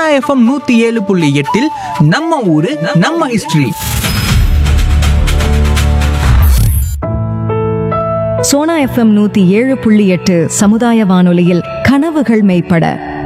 FM நூத்தி ஏழு புள்ளி எட்டில் நம்ம ஊரு நம்ம ஹிஸ்டரி சோனா எஃப்எம் நூத்தி ஏழு புள்ளி எட்டு சமுதாய வானொலியில் கனவுகள் மெய்ப்பட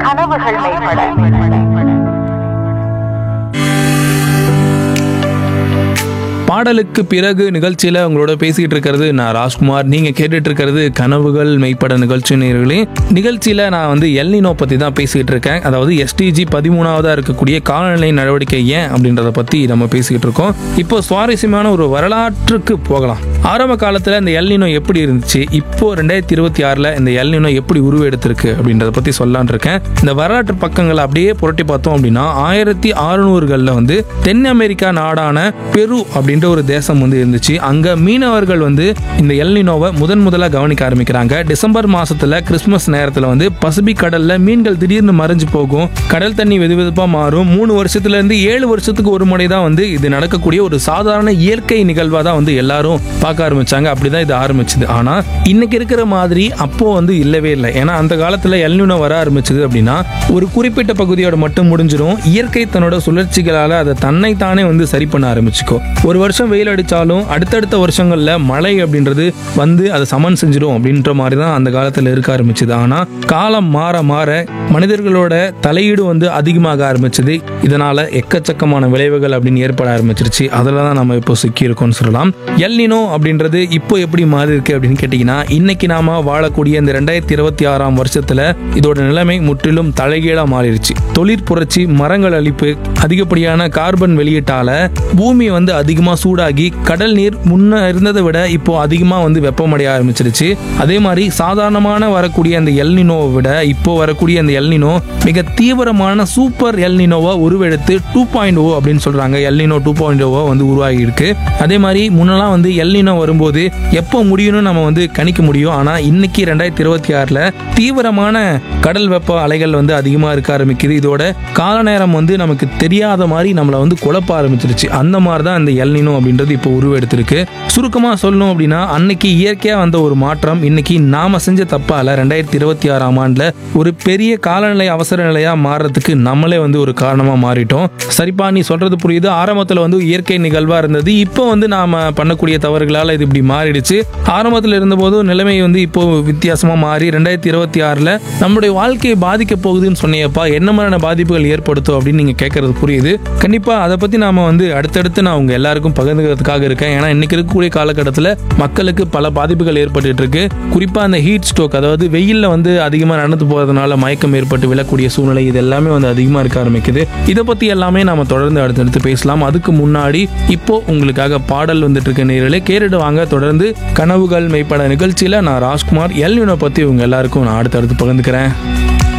பாடலுக்கு பிறகு நிகழ்ச்சியில உங்களோட பேசிட்டு இருக்கிறது நான் ராஜ்குமார் நீங்க கேட்டுட்டு இருக்கிறது கனவுகள் மெய்ப்பட நிகழ்ச்சி நேயர்களே நிகழ்ச்சியில நான் வந்து எல்னினோ பத்தி தான் பேசிட்டு இருக்கேன் அதாவது எஸ்டிஜி பதிமூணாவதா இருக்கக்கூடிய காலநிலை நடவடிக்கை ஏன் அப்படின்றத பத்தி நம்ம பேசிட்டு இருக்கோம் இப்போ சுவாரஸ்யமான ஒரு வரலாற்றுக்கு போகலாம் ஆரம்ப காலத்துல இந்த எல்னினோ எப்படி இருந்துச்சு இப்போ ரெண்டாயிரத்தி இருபத்தி ஆறுல இந்த எல்னினோ எப்படி உருவெடுத்திருக்கு அப்படின்றத பத்தி சொல்லலான் இருக்கேன் இந்த வரலாற்று பக்கங்களை அப்படியே புரட்டி பார்த்தோம் அப்படின்னா ஆயிரத்தி அறுநூறுகளில் வந்து தென் அமெரிக்கா நாடான பெரு அப்படின்ற ஒரு தேசம் வந்து இருந்துச்சு அங்க மீனவர்கள் வந்து இந்த எல்னினோவை முதன் முதலா கவனிக்க ஆரம்பிக்கிறாங்க டிசம்பர் மாசத்துல கிறிஸ்துமஸ் நேரத்துல வந்து பசிபிக் கடல்ல மீன்கள் திடீர்னு மறைஞ்சு போகும் கடல் தண்ணி வெது வெதுப்பா மாறும் மூணு வருஷத்துல இருந்து ஏழு வருஷத்துக்கு ஒரு முறை தான் வந்து இது நடக்கக்கூடிய ஒரு சாதாரண இயற்கை நிகழ்வா தான் வந்து எல்லாரும் பார்க்க ஆரம்பிச்சாங்க அப்படிதான் இது ஆரம்பிச்சது ஆனா இன்னைக்கு இருக்கிற மாதிரி அப்போ வந்து இல்லவே இல்லை ஏன்னா அந்த காலத்துல எல்னினோ வர ஆரம்பிச்சது அப்படின்னா ஒரு குறிப்பிட்ட பகுதியோட மட்டும் முடிஞ்சிடும் இயற்கை தன்னோட சுழற்சிகளால அதை தன்னைத்தானே வந்து சரி பண்ண ஆரம்பிச்சுக்கோ ஒரு வருஷம் வெயில் அடிச்சாலும் அடுத்தடுத்த வருஷங்கள்ல மழை அப்படின்றது வந்து அதை சமன் செஞ்சிடும் அப்படின்ற மாதிரி தான் அந்த காலத்துல இருக்க ஆரம்பிச்சது ஆனா காலம் மாற மாற மனிதர்களோட தலையீடு வந்து அதிகமாக ஆரம்பிச்சது இதனால எக்கச்சக்கமான விளைவுகள் அப்படின்னு ஏற்பட ஆரம்பிச்சிருச்சு அதில் தான் நம்ம இப்போ சிக்கி இருக்கோம்னு சொல்லலாம் எல்னினோ அப்படின்றது இப்போ எப்படி மாறி இருக்கு அப்படின்னு கேட்டிங்கன்னா இன்னைக்கு நாம வாழக்கூடிய இந்த ரெண்டாயிரத்தி இருபத்தி ஆறாம் வருஷத்துல இதோட நிலைமை முற்றிலும் தலைகீழா மாறிடுச்சு தொழிற் புரட்சி மரங்கள் அழிப்பு அதிகப்படியான கார்பன் வெளியீட்டால பூமி வந்து அதிகமாக சூடாகி கடல் நீர் முன்ன இருந்ததை விட இப்போ அதிகமாக வந்து வெப்பமடைய ஆரம்பிச்சிருச்சு அதே மாதிரி சாதாரணமான வரக்கூடிய அந்த எல்னினோவை விட இப்போ வரக்கூடிய அந்த எல்னினோ மிக தீவிரமான சூப்பர் எல்னினோவா உருவெடுத்து டூ பாயிண்ட் ஓ அப்படின்னு சொல்றாங்க எல்னினோ டூ பாயிண்ட் ஓவா வந்து உருவாகி இருக்கு அதே மாதிரி முன்னெல்லாம் வந்து எல்னினோ வரும்போது எப்போ முடியும்னு நம்ம வந்து கணிக்க முடியும் ஆனா இன்னைக்கு ரெண்டாயிரத்தி இருபத்தி ஆறுல தீவிரமான கடல் வெப்ப அலைகள் வந்து அதிகமா இருக்க ஆரம்பிக்குது இதோட கால நேரம் வந்து நமக்கு தெரியாத மாதிரி நம்மளை வந்து குழப்ப ஆரம்பிச்சிருச்சு அந்த மாதிரி தான் இந்த எல்னினோ அப்படின்றது இப்போ உருவெடுத்திருக்கு சுருக்கமா சொல்லணும் அப்படின்னா அன்னைக்கு இயற்கையா வந்த ஒரு மாற்றம் இன்னைக்கு நாம செஞ்ச தப்பால ரெண்டாயிரத்தி இருபத்தி ஆறாம் ஆண்டுல ஒரு பெரிய காலநிலை அவசர நிலையா மாறுறதுக்கு நம்மளே வந்து ஒரு காரணமா மாறிட்டோம் சரிப்பா நீ சொல்றது புரியுது ஆரம்பத்துல வந்து இயற்கை நிகழ்வா இருந்தது இப்போ வந்து நாம பண்ணக்கூடிய தவறுகளால இது இப்படி மாறிடுச்சு ஆரம்பத்துல இருந்தபோது நிலைமை வந்து இப்போ வித்தியாசமா மாறி ரெண்டாயிரத்தி இருபத்தி ஆறுல நம்முடைய வாழ்க்கையை பாதிக்க போகுதுன்னு சொன்னியப்பா என்ன மாதிரியான பாதிப்புகள் ஏற்படுத்தும் அப்படின்னு நீங்க கேட்கறது புரியுது கண்டிப்பா அதை பத்தி நாம வந்து அடுத்தடுத்து நான் உங்க எல்லாருக்கும் பகிர்ந்துக்கிறதுக்காக இருக்கேன் ஏன்னா இன்னைக்கு இருக்கக்கூடிய காலகட்டத்தில் மக்களுக்கு பல பாதிப்புகள் ஏற்பட்டுட்டு இருக்கு குறிப்பா அந்த ஹீட் ஸ்ட்ரோக் அதாவது வெயில்ல வந்து அதிகமா நடந்து போறதுனால மயக்கம் ஏற்பட்டு விழக்கூடிய சூழ்நிலை இது எல்லாமே வந்து அதிகமா இருக்க ஆரம்பிக்குது இதை பத்தி எல்லாமே நாம தொடர்ந்து அடுத்தடுத்து பேசலாம் அதுக்கு முன்னாடி இப்போ உங்களுக்காக பாடல் வந்துட்டு இருக்க நேரிலே கேட்டுட்டு வாங்க தொடர்ந்து கனவுகள் மெய்ப்பட நிகழ்ச்சியில நான் ராஜ்குமார் எல்வினோ பத்தி உங்க எல்லாருக்கும் நான் அடுத்தடுத்து பகிர்ந்துக்கிறேன்